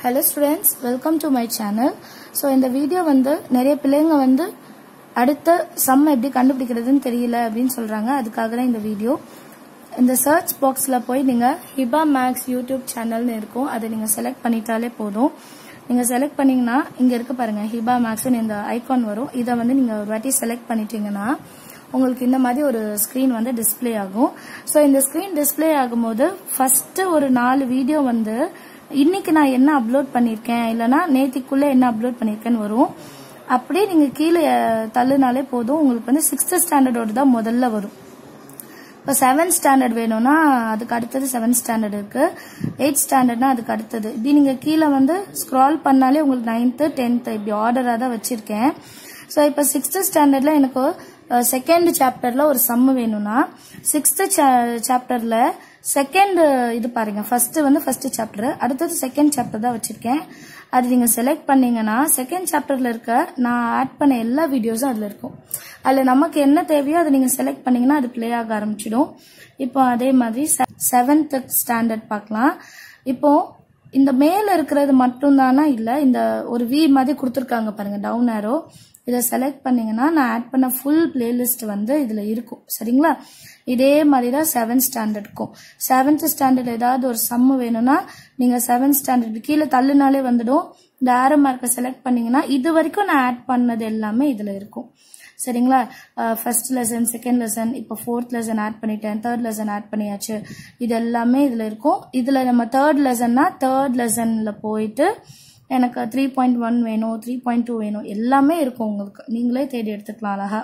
hello students welcome to my channel so இந்த video வந்து நிறைய பிள்ளைங்க வந்து அடுத்த சம் எப்படி கண்டுபிடிக்கிறதுன்னு தெரியல அப்படின்னு சொல்றாங்க அதுக்காக தான் இந்த வீடியோ இந்த சர்ச் பாக்ஸில் போய் நீங்கள் ஹிபா மேக்ஸ் யூடியூப் சேனல்னு இருக்கும் அதை நீங்கள் செலக்ட் பண்ணிட்டாலே போதும் நீங்கள் செலக்ட் பண்ணீங்கன்னா இங்கே இருக்க பாருங்க ஹிபா மேக்ஸ்னு இந்த ஐகான் வரும் இதை வந்து நீங்கள் ஒரு வாட்டி செலக்ட் பண்ணிட்டீங்கன்னா உங்களுக்கு இந்த மாதிரி ஒரு ஸ்க்ரீன் வந்து டிஸ்ப்ளே ஆகும் ஸோ இந்த ஸ்க்ரீன் டிஸ்ப்ளே ஆகும்போது ஃபர்ஸ்ட் ஒரு நாலு வீடியோ வந்து இன்னைக்கு நான் என்ன அப்லோட் பண்ணியிருக்கேன் இல்லைன்னா நேத்திக்குள்ள என்ன அப்லோட் பண்ணியிருக்கேன்னு வரும் அப்படியே நீங்க கீழே அஹ், தள்ளுனாலே போதும் உங்களுக்கு வந்து சிக்ஸ்த் ஸ்டாண்டர்டோட தான் முதல்ல வரும் இப்போ செவன்த் ஸ்டாண்டர்ட் வேணும்னா அதுக்கு அடுத்தது செவன்த் ஸ்டாண்டர்ட் இருக்கு எயிட் ஸ்டாண்டர்ட்னா அதுக்கு அடுத்தது இப்படி நீங்க கீழே வந்து ஸ்க்ரால் பண்ணாலே உங்களுக்கு நைன்த்து டென்த்து இப்படி ஆர்டராக தான் வச்சிருக்கேன் ஸோ இப்போ சிக்ஸ்த் ஸ்டாண்டர்ட்ல எனக்கு செகண்ட் சாப்டர்ல ஒரு சம்மு வேணும்னா சிக்ஸ்த் சாப்டர்ல செகண்ட் இது பாருங்க ஃபர்ஸ்ட் வந்து ஃபர்ஸ்ட் சாப்டர் அடுத்தது செகண்ட் சாப்டர் தான் வச்சிருக்கேன் அது நீங்க செலக்ட் பண்ணீங்கன்னா செகண்ட் சாப்டர்ல இருக்க நான் ஆட் பண்ண எல்லா வீடியோஸும் அதுல இருக்கும் அதுல நமக்கு என்ன தேவையோ அதை நீங்க செலக்ட் பண்ணீங்கன்னா அது ப்ளே ஆக ஆரம்பிச்சிடும் இப்போ அதே மாதிரி செவன்த் ஸ்டாண்டர்ட் பார்க்கலாம் இப்போ இந்த மேல இருக்கிறது மட்டும் தானா இல்ல இந்த ஒரு வி மாதிரி கொடுத்துருக்காங்க பாருங்க டவுன் ஆரோ இதை செலக்ட் பண்ணீங்கன்னா நான் ஆட் பண்ண ஃபுல் பிளேலிஸ்ட் வந்து இதுல இருக்கும் சரிங்களா இதே மாதிரி தான் செவன்த் ஸ்டாண்டர்டுக்கும் செவன்த் ஸ்டாண்டர்ட் ஏதாவது ஒரு சம்மு வேணும்னா நீங்க செவன்த் ஸ்டாண்டர்ட் கீழே தள்ளுனாலே வந்துடும் இந்த ஆரோ மார்க்கை செலக்ட் பண்ணீங்கன்னா இது வரைக்கும் நான் ஆட் பண்ணது எல்லாமே இதுல இருக்கும் சரிங்களா ஃபர்ஸ்ட் லெசன் செகண்ட் லெசன் இப்போ ஃபோர்த் லெசன் ஆட் பண்ணிட்டேன் தேர்ட் லெசன் ஆட் பண்ணியாச்சு இது எல்லாமே இதில் இருக்கும் இதில் நம்ம தேர்ட் லெசன்னா தேர்ட் லெசனில் போயிட்டு எனக்கு த்ரீ பாயிண்ட் ஒன் வேணும் த்ரீ பாயிண்ட் டூ வேணும் எல்லாமே இருக்கும் உங்களுக்கு நீங்களே தேடி எடுத்துக்கலாம் அழகா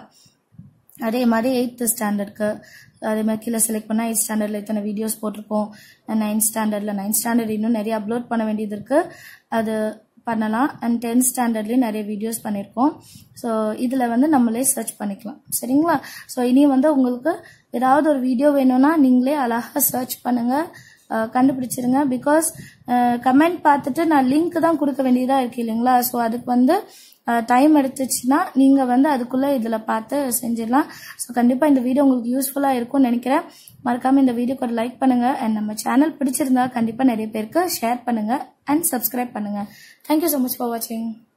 அதே மாதிரி எயித்து ஸ்டாண்டர்டுக்கு அதே மாதிரி கீழே செலக்ட் பண்ணால் எயிட் ஸ்டாண்டர்டில் இத்தனை வீடியோஸ் போட்டிருக்கோம் நைன்த் ஸ்டாண்டர்டில் நைன்த் ஸ்டாண்டர்ட் இன்னும் நிறைய அப்லோட் பண்ண வேண்டியது இருக்கு அது பண்ணலாம் அண்ட் டென்த் ஸ்டாண்டர்ட்லேயும் நிறைய வீடியோஸ் பண்ணியிருக்கோம் ஸோ இதில் வந்து நம்மளே சர்ச் பண்ணிக்கலாம் சரிங்களா ஸோ இனி வந்து உங்களுக்கு ஏதாவது ஒரு வீடியோ வேணும்னா நீங்களே அழகாக சர்ச் பண்ணுங்க அஹ் கண்டுபிடிச்சிருங்க பிகாஸ் கமெண்ட் பார்த்துட்டு நான் லிங்க் தான் கொடுக்க வேண்டியதாக இருக்கு இல்லைங்களா ஸோ அதுக்கு வந்து டைம் எடுத்துச்சுன்னா நீங்கள் வந்து அதுக்குள்ளே இதில் பார்த்து செஞ்சிடலாம் ஸோ கண்டிப்பாக இந்த வீடியோ உங்களுக்கு யூஸ்ஃபுல்லாக இருக்கும்னு நினைக்கிறேன் மறக்காமல் இந்த வீடியோக்கு ஒரு லைக் பண்ணுங்கள் அண்ட் நம்ம சேனல் பிடிச்சிருந்தா கண்டிப்பாக நிறைய பேருக்கு ஷேர் பண்ணுங்கள் அண்ட் சப்ஸ்கிரைப் பண்ணுங்கள் தேங்க்யூ ஸோ மச் ஃபார் வாட்சிங்